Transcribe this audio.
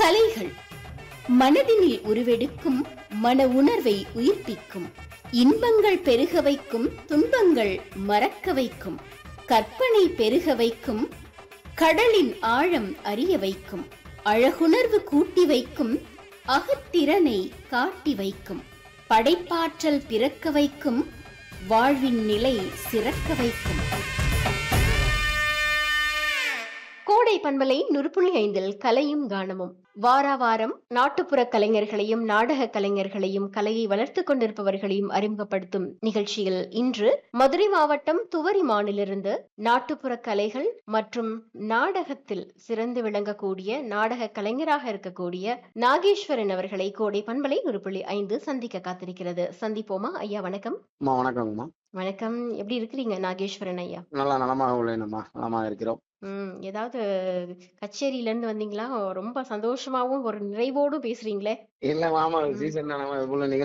கலைகள் மனதினில் உருவெடுக்கும் மன உணர்வை உயிர்ப்பிக்கும் இன்பங்கள் பெருக வைக்கும் துன்பங்கள் மறக்க வைக்கும் கற்பனை பெருக வைக்கும் கடலின் ஆழம் அறிய வைக்கும் அழகுணர்வு கூட்டி வைக்கும் அகத்திறனை காட்டி வைக்கும் படைப்பாற்றல் பிறக்க வைக்கும் வாழ்வின் நிலை சிறக்க வைக்கும் கோடை பண்பலை நுறுப்புள்ளி ஐந்தில் கலையும் கானமும் வாரா வாரம் நாட்டுப்புற கலைஞர்களையும் நாடக கலைஞர்களையும் கலையை வளர்த்துக் கொண்டிருப்பவர்களையும் அறிமுகப்படுத்தும் நிகழ்ச்சியில் இன்று மதுரை மாவட்டம் துவரிமானிலிருந்து நாட்டுப்புற கலைகள் மற்றும் நாடகத்தில் சிறந்து விளங்கக்கூடிய நாடக கலைஞராக இருக்கக்கூடிய நாகேஸ்வரன் அவர்களை கோடை பண்பலை நுறுப்புள்ளி ஐந்து சந்திக்க காத்திருக்கிறது சந்திப்போமா ஐயா வணக்கம் அம்மா வணக்கங்கம்மா வணக்கம் எப்படி இருக்கிறீங்க நாகேஸ்வரன் ஐயா நல்லா நலமாக உள்ளேனம்மா நலமாக இருக்கிறோம் ம் ஏதாவது கச்சேரியில இருந்து வந்தீங்களா ரொம்ப சந்தோஷமாவும் ஒரு நிறைவோடும் பேசுறீங்களே இல்ல மாமா சீசன் நம்ம இவ்வளவு நிகழ்ச்சி